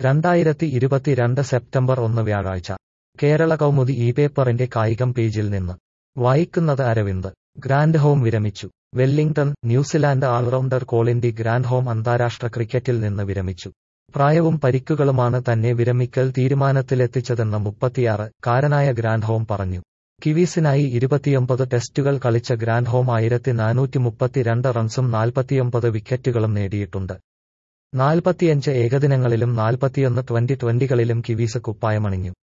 രണ്ടായിരത്തി ഇരുപത്തിരണ്ട് സെപ്റ്റംബർ ഒന്ന് വ്യാഴാഴ്ച കേരള കൗമുദി ഈ പേപ്പറിന്റെ കായികം പേജിൽ നിന്ന് വായിക്കുന്നത് അരവിന്ദ് ഗ്രാൻഡ് ഹോം വിരമിച്ചു Wellington New Zealand allrounder Colin de Grandhomme അന്താരാഷ്ട്ര ക്രിക്കറ്റിൽ നിന്ന് വിരമിച്ചു പ്രായവും പരിക്കുകളുമാണ് തന്നെ വിരമിക്കൽ തീരുമാനത്തിലെത്തിച്ചതെന്ന് മുപ്പത്തിയാറ് കാരനായ ഗ്രാൻഡ് ഹോം പറഞ്ഞു കിവീസിനായി ഇരുപത്തിയൊമ്പത് ടെസ്റ്റുകൾ കളിച്ച ഗ്രാൻഡ് ഹോം ആയിരത്തി നാനൂറ്റി മുപ്പത്തിരണ്ട് റൺസും നാൽപ്പത്തിയൊമ്പത് വിക്കറ്റുകളും നേടിയിട്ടുണ്ട് നാൽപ്പത്തിയഞ്ച് ഏകദിനങ്ങളിലും നാൽപ്പത്തിയൊന്ന് ട്വന്റി ട്വന്റികളിലും കിവീസ് കുപ്പായമണിഞ്ഞു